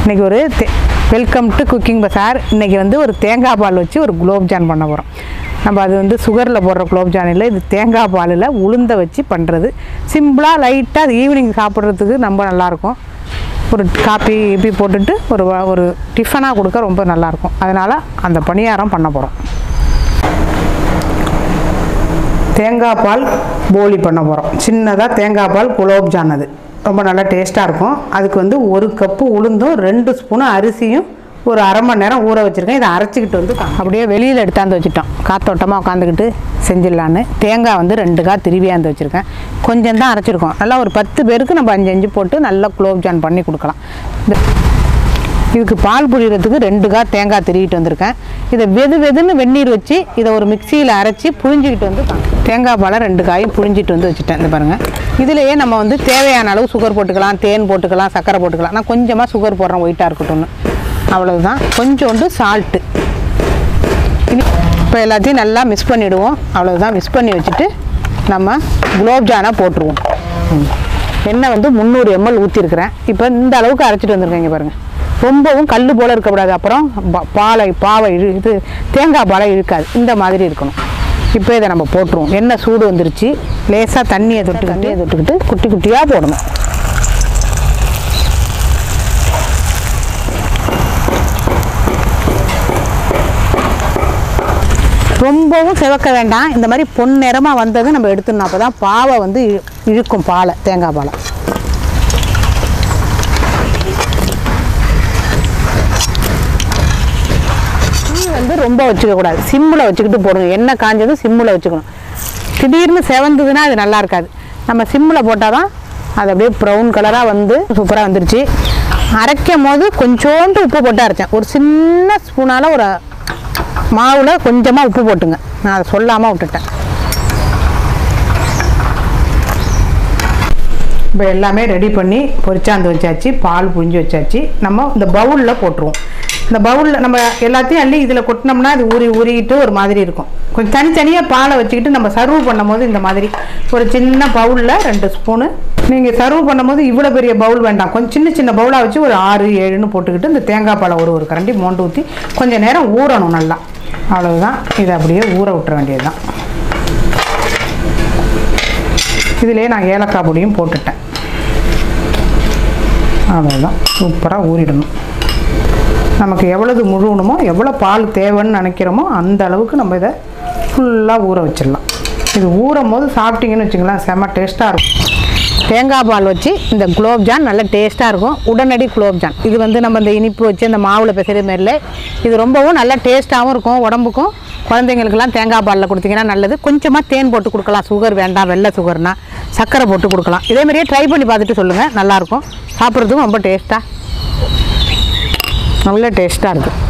இன்றைக்கி ஒரு தே வெல்கம் டு குக்கிங் பசார் இன்றைக்கி வந்து ஒரு தேங்காய் பால் வச்சு ஒரு குலோப்ஜான் பண்ண போகிறோம் நம்ம அது வந்து சுகரில் போடுற குலோப்ஜான் இல்லை இது தேங்காய் பாலில் உளுந்த வச்சு பண்ணுறது சிம்பிளாக லைட்டாக அது ஈவினிங் சாப்பிட்றதுக்கு ரொம்ப நல்லாயிருக்கும் ஒரு காப்பி இப்படி போட்டுட்டு ஒரு வ- ஒரு டிஃபனாக கொடுக்க ரொம்ப நல்லாயிருக்கும் அதனால் அந்த பணியாரம் பண்ண போகிறோம் தேங்காய் பால் போலி பண்ண போகிறோம் சின்னதாக தேங்காய் பால் குலோப்ஜான் அது ரொம்ப நல்லா டேஸ்ட்டாக இருக்கும் அதுக்கு வந்து ஒரு கப்பு உளுந்தும் ரெண்டு ஸ்பூனு அரிசியும் ஒரு அரை மணி நேரம் ஊற வச்சுருக்கேன் இதை அரைச்சிக்கிட்டு வந்து கா- அப்படியே வெளியில் எடுத்தாந்து வச்சுட்டோம் காத்தோட்டமாக உட்காந்துக்கிட்டு செஞ்சிடலான்னு தேங்காய் வந்து ரெண்டு கா திருவியாந்து வச்சுருக்கேன் கொஞ்சம் தான் அரைச்சிருக்கோம் நல்லா ஒரு பத்து பேருக்கு நம்ம அஞ்சு அஞ்சு போட்டு நல்லா குலோப்ஜான் பண்ணி கொடுக்கலாம் இந்த இதுக்கு பால் புழியறதுக்கு ரெண்டு கா தேங்காய் திருவிட்டு வந்திருக்கேன் இதை வெது வெதுன்னு வெந்நீர் வச்சு இதை ஒரு மிக்சியில் அரைச்சி புழிஞ்சிக்கிட்டு வந்து தேங்காய் பாலை ரெண்டு காயும் புழிஞ்சிட்டு வந்து வச்சுட்டேன் இந்த பாருங்கள் இதுலேயே நம்ம வந்து தேவையான அளவு சுகர் போட்டுக்கலாம் தேன் போட்டுக்கலாம் சர்க்கரை போட்டுக்கலாம் நான் கொஞ்சமாக சுகர் போடுறேன் ஒயிட்டாக இருக்கட்டும்னு அவ்வளவுதான் கொஞ்சோண்டு சால்ட்டு இப்போ எல்லாத்தையும் நல்லா மிக்ஸ் பண்ணிவிடுவோம் அவ்வளவுதான் மிக்ஸ் பண்ணி வச்சுட்டு நம்ம குலோப்ஜானை போட்டுருவோம் ம். எண்ணெய் வந்து முந்நூறு எம்எல் ஊற்றிருக்கிறேன் இப்போ இந்த அளவுக்கு அரைச்சிட்டு வந்திருக்கேன் இங்கே பாருங்கள் ரொம்பவும் கல் போல் இருக்கக்கூடாது அப்புறம் பா- பாலை பாவை இழு இது தேங்காய் பாலை இழுக்காது இந்த மாதிரி இருக்கணும் இப்போ இதை நம்ம போட்டுருவோம் எண்ணெய் சூடு வந்துருச்சு லேசாக தண்ணியை தொட்டு தண்ணியை தொட்டுக்கிட்டு குட்டி குட்டியாக போடணும் ரொம்பவும் சிவக்க வேண்டாம் இந்த மாதிரி பொன்னிறமாக வந்தது நம்ம எடுத்துடணும் அப்போ தான் பாவை வந்து இழு- இழுக்கும் பாலை தேங்காய் பாலை தீ வந்து ரொம்ப வச்சுக்க கூடாது சிம்மில் வச்சுக்கிட்டு போடணும் எண்ணெய் காஞ்சதும் சிம்மில் வச்சுக்கணும் திடீர்னு செவந்ததுன்னா அது நல்லா இருக்காது நம்ம சிம்மில் போட்டால் தான் அது அப்படியே ப்ரௌன் கலராக வந்து சூப்பராக வந்துருச்சு அரைக்கும் போது கொஞ்சோண்டு உப்பு போட்டு அரைச்சேன் ஒரு சின்ன ஸ்பூனால் ஒரு மாவில் கொஞ்சமாக உப்பு போட்டுங்க நான் அதை சொல்லாமல் விட்டுட்டேன் இப்போ எல்லாமே ரெடி பண்ணி பொரிச்சாந்து வச்சாச்சு பால் புழிஞ்சு வச்சாச்சு நம்ம இந்த பவுலில் போட்டுருவோம் இந்த பவுலில் நம்ம எல்லாத்தையும் அள்ளி இதில் கொட்டினோம்னா அது ஊறி ஊறிக்கிட்டு ஒரு மாதிரி இருக்கும் கொஞ்சம் தனித்தனியாக பாலை வச்சுக்கிட்டு நம்ம சர்வ் பண்ணும்போது இந்த மாதிரி ஒரு சின்ன பவுலில் ரெண்டு ஸ்பூனு நீங்கள் சர்வ் பண்ணும்போது இவ்வளோ பெரிய பவுல் வேண்டாம் கொஞ்சம் சின்ன சின்ன பவுலாக வச்சு ஒரு ஆறு ஏழுன்னு போட்டுக்கிட்டு இந்த தேங்காய் பாலை ஒரு ஒரு கரண்டி மோண்டு ஊற்றி கொஞ்சம் நேரம் ஊறணும் நல்லா அவ்வளவுதான் இதை அப்படியே ஊற விட்டுற வேண்டியது தான் இதிலே நான் ஏலக்காய் பொடியும் போட்டுட்டேன் அவ்வளோதான் சூப்பராக ஊறிடணும் நமக்கு எவ்வளவு முழுவணுமோ எவ்வளோ பால் தேவைன்னு நினைக்கிறோமோ அந்த அளவுக்கு நம்ம இதை ஃபுல்லாக ஊற வச்சிடலாம் இது ஊறும் போது சாப்பிட்டீங்கன்னு வச்சுங்களேன் செம்ம டேஸ்ட்டாக இருக்கும் தேங்காய் பால் வச்சு இந்த குலோப்ஜான் நல்ல டேஸ்ட்டாக இருக்கும் உடனடி குலோப்ஜான் இது வந்து நம்ம இந்த இனிப்பு வச்சு இந்த மாவில் பிசைற மாதிரில இது ரொம்பவும் நல்ல டேஸ்ட்டாகவும் இருக்கும் உடம்புக்கும் குழந்தைங்களுக்கெல்லாம் தேங்காய் பாலில் கொடுத்தீங்கன்னா நல்லது கொஞ்சமாக தேன் போட்டு கொடுக்கலாம் சுகர் வேண்டாம் வெள்ளை சுகர்னா சர்க்கரை போட்டு கொடுக்கலாம் இதே மாதிரியே ட்ரை பண்ணி பார்த்துட்டு சொல்லுங்கள் நல்லாயிருக்கும் சாப்பிட்றதுக்கும் ரொம்ப டேஸ்ட்டாக நல்ல டேஸ்ட்டாக இருக்குது